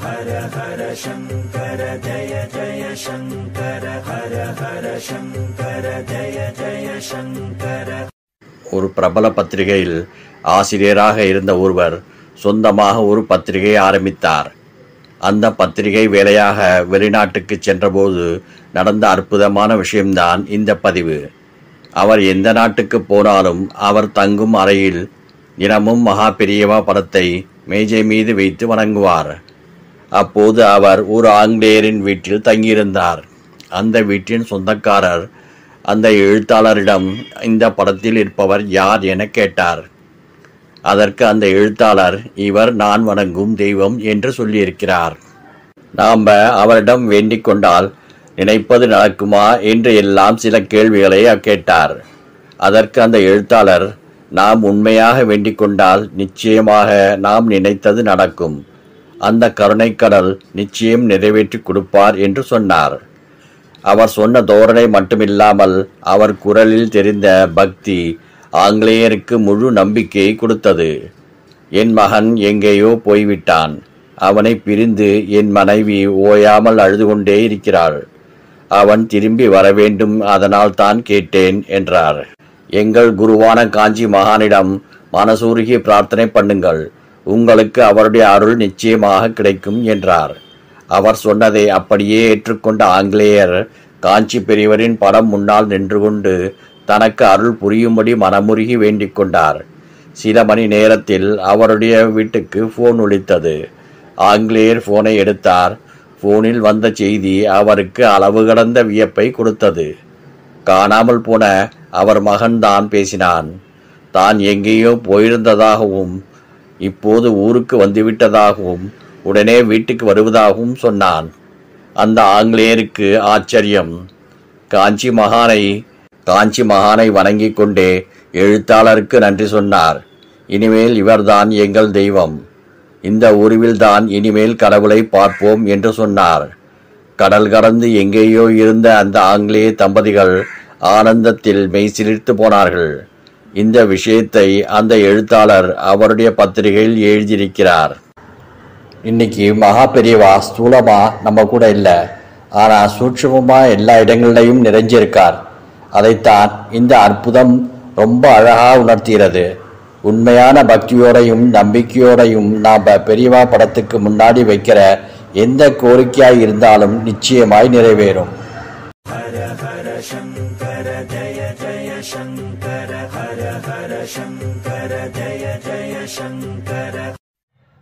ஒரு பிரபல பத்திரிகையில் ஆசிரியராக இருந்த ஒருவர் சொந்தமாக ஒரு பத்திரிகை ஆரம்பித்தார் அந்த பத்திரிகை வேலையாக வெளிநாட்டுக்கு சென்றபோது நடந்த அற்புதமான விஷயம்தான் இந்த பதிவு அவர் எந்த நாட்டுக்கு போனாலும் அவர் தங்கும் அறையில் தினமும் மகா பெரியவா படத்தை மேஜை மீது வைத்து வணங்குவார் அப்போது அவர் ஒரு ஆங்கிலேயரின் வீட்டில் தங்கியிருந்தார் அந்த வீட்டின் சொந்தக்காரர் அந்த எழுத்தாளரிடம் இந்த படத்தில் இருப்பவர் யார் என கேட்டார் அதற்கு அந்த எழுத்தாளர் இவர் நான் வணங்கும் தெய்வம் என்று சொல்லியிருக்கிறார் நாம் அவரிடம் வேண்டிக் கொண்டால் நினைப்பது நடக்குமா என்று எல்லாம் சில கேள்விகளை கேட்டார் அதற்கு அந்த எழுத்தாளர் நாம் உண்மையாக வேண்டிக் கொண்டால் நிச்சயமாக நாம் நினைத்தது நடக்கும் அந்த கருணைக்கடல் நிச்சயம் நிறைவேற்றி கொடுப்பார் என்று சொன்னார் அவர் சொன்ன தோரணை மட்டுமில்லாமல் அவர் குரலில் தெரிந்த பக்தி ஆங்கிலேயருக்கு முழு நம்பிக்கையை கொடுத்தது என் மகன் எங்கேயோ போய்விட்டான் அவனை பிரிந்து என் மனைவி ஓயாமல் அழுது கொண்டே இருக்கிறாள் அவன் திரும்பி வர வேண்டும் அதனால் தான் கேட்டேன் என்றார் எங்கள் குருவான காஞ்சி மகானிடம் மனசூருகி பிரார்த்தனை பண்ணுங்கள் உங்களுக்கு அவருடைய அருள் நிச்சயமாக கிடைக்கும் என்றார் அவர் சொன்னதை அப்படியே ஏற்றுக்கொண்ட ஆங்கிலேயர் காஞ்சி பெரியவரின் படம் முன்னால் நின்று கொண்டு தனக்கு அருள் புரியும்படி மனமுருகி வேண்டிக் கொண்டார் சில மணி நேரத்தில் அவருடைய வீட்டுக்கு போன் ஒலித்தது ஆங்கிலேயர் போனை எடுத்தார் போனில் வந்த செய்தி அவருக்கு அளவு கடந்த வியப்பை கொடுத்தது காணாமல் போன அவர் மகன்தான் பேசினான் தான் எங்கேயோ போயிருந்ததாகவும் இப்போது ஊருக்கு வந்துவிட்டதாகவும் உடனே வீட்டுக்கு வருவதாகவும் சொன்னான் அந்த ஆங்கிலேயருக்கு ஆச்சரியம் காஞ்சி மகானை காஞ்சி மகானை வணங்கிக் கொண்டே எழுத்தாளருக்கு நன்றி சொன்னார் இனிமேல் இவர்தான் எங்கள் தெய்வம் இந்த உருவில்தான் இனிமேல் கடவுளை பார்ப்போம் என்று சொன்னார் கடல் கடந்து எங்கேயோ இருந்த அந்த ஆங்கிலேய தம்பதிகள் ஆனந்தத்தில் மெய்சிலிர்த்து போனார்கள் இந்த விஷயத்தை அந்த எழுத்தாளர் அவருடைய பத்திரிகையில் எழுதியிருக்கிறார் இன்னைக்கு மகா பெரியவா ஸ்தூலமா நம்ம கூட இல்லை ஆனா சூட்சமமா எல்லா இடங்கள்லையும் நிறைஞ்சிருக்கார் அதைத்தான் இந்த அற்புதம் ரொம்ப அழகா உணர்த்துகிறது உண்மையான பக்தியோடையும் நம்பிக்கையோடையும் நாம் பெரியவா படத்துக்கு முன்னாடி வைக்கிற எந்த கோரிக்கையாய் இருந்தாலும் நிச்சயமாய் நிறைவேறும்